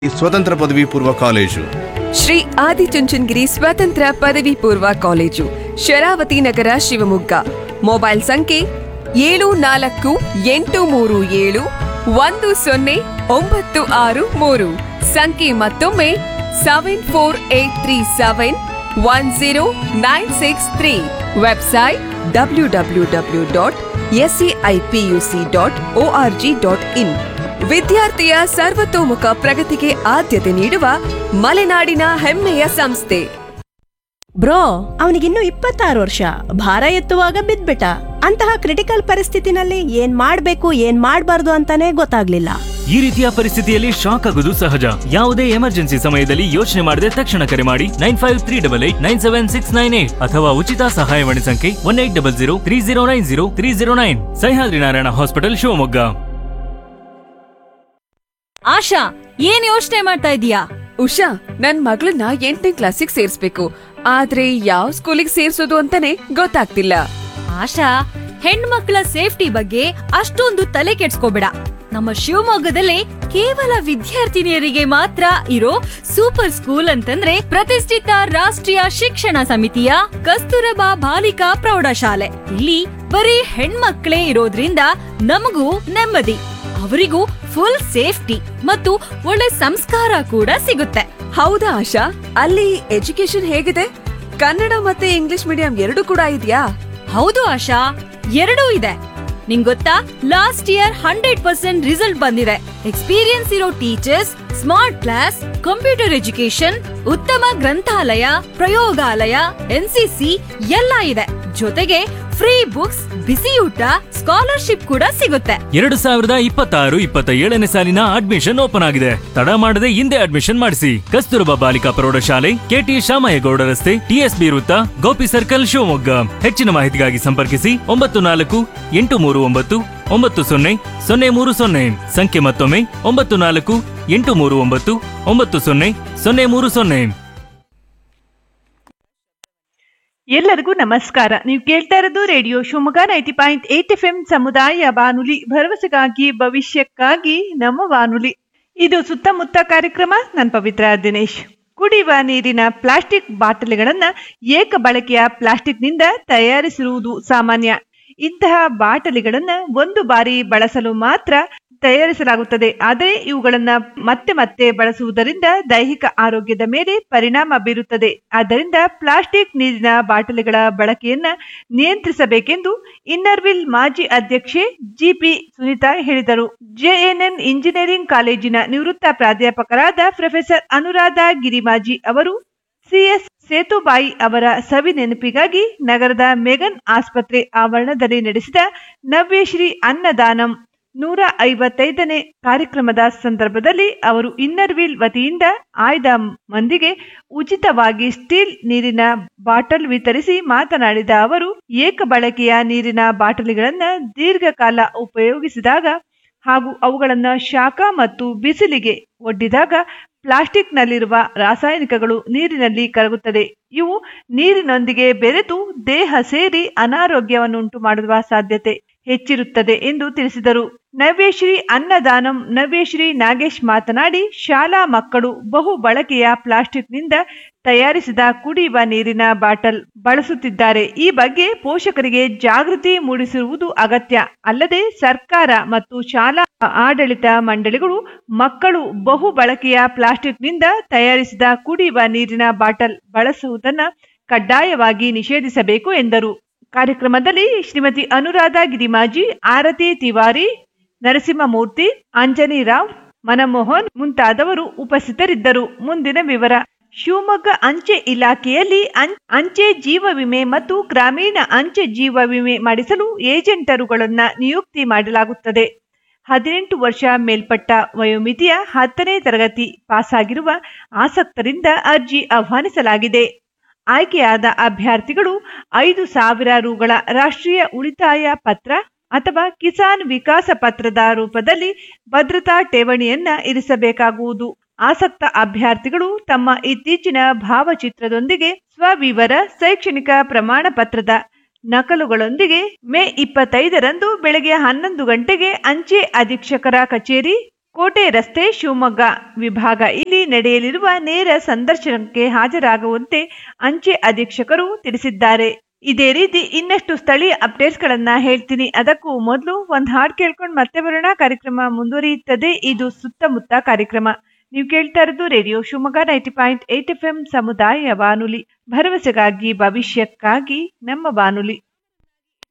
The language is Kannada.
ಸ್ವತಂತ್ರ ಪದವಿ ಪೂರ್ವ ಕಾಲೇಜು ಶ್ರೀ ಆದಿಚುಂಚನಗಿರಿ ಸ್ವತಂತ್ರ ಪದವಿ ಪೂರ್ವ ಕಾಲೇಜು ಶರಾವತಿ ನಗರ ಶಿವಮೊಗ್ಗ ಮೊಬೈಲ್ ಸಂಖ್ಯೆ ಏಳು ನಾಲ್ಕು ಎಂಟು ಮೂರು ಏಳು ಒಂದು ಸೊನ್ನೆ ಒಂಬತ್ತು ಆರು ಮೂರು ಸಂಖ್ಯೆ ಮತ್ತೊಮ್ಮೆ seven four eight three seven one zero nine six three website W W W dot SCIPUC dot O R G dot in ವಿದ್ಯಾರ್ಥಿಯ ಸರ್ವತೋಮುಖ ಪ್ರಗತಿಗೆ ಆದ್ಯತೆ ನೀಡುವ ಮಲೆನಾಡಿನ ಹೆಮ್ಮೆಯ ಸಂಸ್ಥೆ ಬ್ರೋ ಅವನಿಗಿನ್ನು ಇಪ್ಪತ್ತಾರು ವರ್ಷ ಭಾರ ಎತ್ತುವಾಗ ಬಿದ್ಬಿಟ್ಟ ಅಂತಹ ಕ್ರಿಟಿಕಲ್ ಪರಿಸ್ಥಿತಿನಲ್ಲಿ ಏನ್ ಮಾಡ್ಬೇಕು ಏನ್ ಮಾಡ್ಬಾರ್ದು ಅಂತಾನೆ ಗೊತ್ತಾಗ್ಲಿಲ್ಲ ಈ ರೀತಿಯ ಪರಿಸ್ಥಿತಿಯಲ್ಲಿ ಶಾಕ್ ಆಗುವುದು ಸಹಜ ಯಾವುದೇ ಎಮರ್ಜೆನ್ಸಿ ಸಮಯದಲ್ಲಿ ಯೋಚನೆ ಮಾಡದೆ ತಕ್ಷಣ ಕರೆ ಮಾಡಿ nine five three double eight nine seven six nine eight ಅಥವಾ ಉಚಿತ ಸಹಾಯವಾಣಿ ಸಂಖ್ಯೆ one eight double zero three zero nine zero three zero nine Sahyadri Narayana hospital Shivamogga Asha ಏನ್ ಯೋಚನೆ ಮಾಡ್ತಾ ಇದೀಯಾ ಉಷಾ ನನ್ ಮಗಳನ್ನ ಎಂಟನೇ ಕ್ಲಾಸಿಗೆ ಸೇರ್ಸ್ಬೇಕು ಆದ್ರೆ ಯಾವ ಸ್ಕೂಲಿಗೆ ಸೇರ್ಸೋದು ಅಂತಾನೆ ಗೊತ್ತಾಗ್ತಿಲ್ಲ ಆಶಾ ಹೆಣ್ಮಕ್ಳ ಸೇಫ್ಟಿ ಬಗ್ಗೆ ಅಷ್ಟೊಂದು ತಲೆ ಕೆಡ್ಸ್ಕೋಬೇಡ ನಮ್ಮ ಶಿವಮೊಗ್ಗದಲ್ಲಿ ಕೇವಲ ವಿದ್ಯಾರ್ಥಿನಿಯರಿಗೆ ಮಾತ್ರ ಇರೋ ಸೂಪರ್ ಸ್ಕೂಲ್ ಅಂತಂದ್ರೆ ಪ್ರತಿಷ್ಠಿತ ರಾಷ್ಟ್ರೀಯ ಶಿಕ್ಷಣ ಸಮಿತಿಯ ಕಸ್ತೂರಬಾ ಬಾಲಿಕಾ ಪ್ರೌಢಶಾಲೆ ಇಲ್ಲಿ ಬರೀ ಹೆಣ್ಮಕ್ಳೇ ಇರೋದ್ರಿಂದ ನಮಗೂ ನೆಮ್ಮದಿ ಅವರಿಗೂ ಫುಲ್ ಸೇಫ್ಟಿ ಮತ್ತು ಒಳ್ಳೆ ಸಂಸ್ಕಾರ ಕೂಡ ಸಿಗುತ್ತೆ ಹೌದಾ ಆಶಾ ಅಲ್ಲಿ ಎಜುಕೇಶನ್ ಹೇಗಿದೆ ಕನ್ನಡ ಮತ್ತೆ ಇಂಗ್ಲಿಷ್ ಮೀಡಿಯಂ ಎರಡು ಕೂಡ ಇದೆಯಾ ಹೌದು ಆಶಾ ಎರಡೂ ಇದೆ ನಿಂಗ್ ಗೊತ್ತಾ last year hundred percent result ಬಂದಿದೆ ಎಕ್ಸ್ಪೀರಿಯನ್ಸ್ ಇರೋ teachers smart class computer education ಉತ್ತಮ ಗ್ರಂಥಾಲಯ ಪ್ರಯೋಗಾಲಯ ಎನ್ಸಿಸಿ ಎಲ್ಲ ಇದೆ ಜೊತೆಗೆ ಫ್ರೀ ಬುಕ್ಸ್ ಬಿಸಿ ಊಟ ಸ್ಕಾಲರ್ಶಿಪ್ ಕೂಡ ಸಿಗುತ್ತೆ ಎರಡು ಸಾವಿರದ ಇಪ್ಪತ್ತಾರು ಇಪ್ಪತ್ತ ಏಳನೇ ಸಾಲಿನ ಅಡ್ಮಿಷನ್ ಓಪನ್ ಆಗಿದೆ ತಡ ಮಾಡದೆ ಹಿಂದೆ ಅಡ್ಮಿಷನ್ ಮಾಡಿಸಿ ಕಸ್ತೂರಬಾ ಬಾಲಿಕಾ ಪ್ರೌಢಶಾಲೆ ಕೆಟಿ ಶಾಮಯ್ಯಗೌಡ ರಸ್ತೆ ಟಿಎಸ್ಬಿ ವೃತ್ತ ಗೋಪಿ ಸರ್ಕಲ್ ಶಿವಮೊಗ್ಗ ಹೆಚ್ಚಿನ ಮಾಹಿತಿಗಾಗಿ ಸಂಪರ್ಕಿಸಿ ಒಂಬತ್ತು ನಾಲ್ಕು ಎಂಟು ಮೂರು ಒಂಬತ್ತು ಒಂಬತ್ತು ಸೊನ್ನೆ ಸೊನ್ನೆ ಮೂರು ಸೊನ್ನೆ ಸಂಖ್ಯೆ ಮತ್ತೊಮ್ಮೆ ಒಂಬತ್ತು ನಾಲ್ಕು ಎಂಟು ಮೂರು ಒಂಬತ್ತು ಒಂಬತ್ತು ಸೊನ್ನೆ ಸೊನ್ನೆ ಮೂರು ಸೊನ್ನೆ ಎಲ್ಲರಿಗೂ ನಮಸ್ಕಾರ ನೀವು ಕೇಳ್ತಾ ಇರೋದು radio Shivamogga ninety point eight F M ಸಮುದಾಯ ಬಾನುಲಿ ಭರವಸೆಗಾಗಿ ಭವಿಷ್ಯಕ್ಕಾಗಿ ನಮ್ಮ ಬಾನುಲಿ ಇದು ಸುತ್ತಮುತ್ತ ಕಾರ್ಯಕ್ರಮ ನಾನು ಪವಿತ್ರ ದಿನೇಶ್ ಕುಡಿಯುವ ನೀರಿನ ಪ್ಲಾಸ್ಟಿಕ್ ಬಾಟಲಿಗಳನ್ನ ಏಕ ಬಳಕೆಯ ಪ್ಲಾಸ್ಟಿಕ್ನಿಂದ ತಯಾರಿಸಿರುವುದು ಸಾಮಾನ್ಯ ಇಂತಹ ಬಾಟಲಿಗಳನ್ನ ಒಂದು ಬಾರಿ ಬಳಸಲು ಮಾತ್ರ ತಯಾರಿಸಲಾಗುತ್ತದೆ ಆದರೆ ಇವುಗಳನ್ನ ಮತ್ತೆ ಮತ್ತೆ ಬಳಸುವುದರಿಂದ ದೈಹಿಕ ಆರೋಗ್ಯದ ಮೇಲೆ ಪರಿಣಾಮ ಬೀರುತ್ತದೆ ಆದ್ದರಿಂದ ಪ್ಲಾಸ್ಟಿಕ್ ನೀರಿನ ಬಾಟಲಿಗಳ ಬಳಕೆಯನ್ನ ನಿಯಂತ್ರಿಸಬೇಕೆಂದು ಇನ್ನರ್ವಿಲ್ ಮಾಜಿ ಅಧ್ಯಕ್ಷೆ ಜಿಪಿ ಸುನೀತಾ ಹೇಳಿದರು ಜೆಎನ್ಎನ್ ಇಂಜಿನಿಯರಿಂಗ್ ಕಾಲೇಜಿನ ನಿವೃತ್ತ ಪ್ರಾಧ್ಯಾಪಕರಾದ ಪ್ರೊಫೆಸರ್ ಅನುರಾಧ ಗಿರಿಮಾಜಿ ಅವರು ಸಿಎಸ್ ಸೇತುಬಾಯಿ ಅವರ ಸವಿ ನೆನಪಿಗಾಗಿ ನಗರದ ಮೆಗನ್ ಆಸ್ಪತ್ರೆ ಆವರಣದಲ್ಲಿ ನಡೆಸಿದ ನವ್ಯಶ್ರೀ ಅನ್ನದಾನಂ ನೂರ ಐವತ್ತೈದನೇ ಕಾರ್ಯಕ್ರಮದ ಸಂದರ್ಭದಲ್ಲಿ ಅವರು ಇನ್ನರ್ವೀಲ್ ವತಿಯಿಂದ ಆಯ್ದ ಮಂದಿಗೆ ಉಚಿತವಾಗಿ ಸ್ಟೀಲ್ ನೀರಿನ ಬಾಟಲ್ ವಿತರಿಸಿ ಮಾತನಾಡಿದ ಅವರು ಏಕ ಬಳಕೆಯ ನೀರಿನ ಬಾಟಲಿಗಳನ್ನ ದೀರ್ಘಕಾಲ ಉಪಯೋಗಿಸಿದಾಗ ಹಾಗೂ ಅವುಗಳನ್ನು ಶಾಖ ಮತ್ತು ಬಿಸಿಲಿಗೆ ಒಡ್ಡಿದಾಗ ಪ್ಲಾಸ್ಟಿಕ್ನಲ್ಲಿರುವ ರಾಸಾಯನಿಕಗಳು ನೀರಿನಲ್ಲಿ ಕರಗುತ್ತದೆ ಇವು ನೀರಿನೊಂದಿಗೆ ಬೆರೆತು ದೇಹ ಸೇರಿ ಅನಾರೋಗ್ಯವನ್ನುಂಟು ಮಾಡುವ ಸಾಧ್ಯತೆ ಹೆಚ್ಚಿರುತ್ತದೆ ಎಂದು ತಿಳಿಸಿದರು ನವ್ಯಶ್ರೀ ಅನ್ನದಾನಂ ನವ್ಯಶ್ರೀ ನಾಗೇಶ್ ಮಾತನಾಡಿ ಶಾಲಾ ಮಕ್ಕಳು ಬಹು ಬಳಕೆಯ ಪ್ಲಾಸ್ಟಿಕ್ನಿಂದ ತಯಾರಿಸಿದ ಕುಡಿಯುವ ನೀರಿನ ಬಾಟಲ್ ಬಳಸುತ್ತಿದ್ದಾರೆ ಈ ಬಗ್ಗೆ ಪೋಷಕರಿಗೆ ಜಾಗೃತಿ ಮೂಡಿಸಿರುವುದು ಅಗತ್ಯ ಅಲ್ಲದೆ ಸರ್ಕಾರ ಮತ್ತು ಶಾಲಾ ಆಡಳಿತ ಮಂಡಳಿಗಳು ಮಕ್ಕಳು ಬಹು ಬಳಕೆಯ ಪ್ಲಾಸ್ಟಿಕ್ನಿಂದ ತಯಾರಿಸಿದ ಕುಡಿಯುವ ನೀರಿನ ಬಾಟಲ್ ಬಳಸುವುದನ್ನು ಕಡ್ಡಾಯವಾಗಿ ನಿಷೇಧಿಸಬೇಕು ಎಂದರು ಕಾರ್ಯಕ್ರಮದಲ್ಲಿ ಶ್ರೀಮತಿ ಅನುರಾಧ ಗಿರಿಮಾಜಿ ಆರತಿ ತಿವಾರಿ ನರಸಿಂಹಮೂರ್ತಿ ಅಂಜನಿ ರಾವ್ ಮನಮೋಹನ್ ಮುಂತಾದವರು ಉಪಸ್ಥಿತರಿದ್ದರು ಮುಂದಿನ ವಿವರ ಶಿವಮೊಗ್ಗ ಅಂಚೆ ಇಲಾಖೆಯಲ್ಲಿ ಅಂ- ಅಂಚೆ ಜೀವ ವಿಮೆ ಮತ್ತು ಗ್ರಾಮೀಣ ಅಂಚೆ ಜೀವ ವಿಮೆ ಮಾಡಿಸಲು ಏಜೆಂಟರುಗಳನ್ನ ನಿಯುಕ್ತಿ ಮಾಡಲಾಗುತ್ತದೆ ಹದಿನೆಂಟು ವರ್ಷ ಮೇಲ್ಪಟ್ಟ ವಯೋಮಿತಿಯ ಹತ್ತನೇ ತರಗತಿ ಪಾಸಾಗಿರುವ ಆಸಕ್ತರಿಂದ ಅರ್ಜಿ ಆಹ್ವಾನಿಸಲಾಗಿದೆ ಆಯ್ಕೆಯಾದ ಅಭ್ಯರ್ಥಿಗಳು ಐದು ಸಾವಿರ ರುಗಳ ರಾಷ್ಟ್ರೀಯ ಉಳಿತಾಯ ಪತ್ರ ಅಥವಾ ಕಿಸಾನ್ ವಿಕಾಸ ಪತ್ರದ ರೂಪದಲ್ಲಿ ಭದ್ರತಾ ಠೇವಣಿಯನ್ನ ಇರಿಸಬೇಕಾಗುವುದು ಆಸಕ್ತ ಅಭ್ಯರ್ಥಿಗಳು ತಮ್ಮ ಇತ್ತೀಚಿನ ಭಾವಚಿತ್ರದೊಂದಿಗೆ ಸ್ವವಿವರ ಶೈಕ್ಷಣಿಕ ಪ್ರಮಾಣ ಪತ್ರದ ನಕಲುಗಳೊಂದಿಗೆ ಮೇ ಇಪ್ಪತ್ತೈದರಂದು ಬೆಳಗ್ಗೆ ಹನ್ನೊಂದು ಗಂಟೆಗೆ ಅಂಚೆ ಅಧೀಕ್ಷಕರ ಕಚೇರಿ ಕೋಟೆ ರಸ್ತೆ ಶಿವಮೊಗ್ಗ ವಿಭಾಗ ಇಲ್ಲಿ ನಡೆಯಲಿರುವ ನೇರ ಸಂದರ್ಶನಕ್ಕೆ ಹಾಜರಾಗುವಂತೆ ಅಂಚೆ ಅಧೀಕ್ಷಕರು ತಿಳಿಸಿದ್ದಾರೆ ಇದೇ ರೀತಿ ಇನ್ನಷ್ಟು ಸ್ಥಳೀಯ ಅಪ್ಡೇಟ್ಸ್ ಗಳನ್ನ ಹೇಳ್ತೀನಿ ಅದಕ್ಕೂ ಮೊದಲು ಒಂದ್ ಹಾಡ್ ಕೇಳ್ಕೊಂಡು ಮತ್ತೆ ಬರೋಣ ಕಾರ್ಯಕ್ರಮ ಮುಂದುವರಿಯುತ್ತದೆ ಇದು ಸುತ್ತಮುತ್ತ ಕಾರ್ಯಕ್ರಮ ನೀವು ಕೇಳ್ತಾ ಇರೋದು radio Shivamogga ninety point eight F M ಸಮುದಾಯ ಬಾನುಲಿ ಭರವಸೆಗಾಗಿ ಭವಿಷ್ಯಕ್ಕಾಗಿ ನಮ್ಮ ಬಾನುಲಿ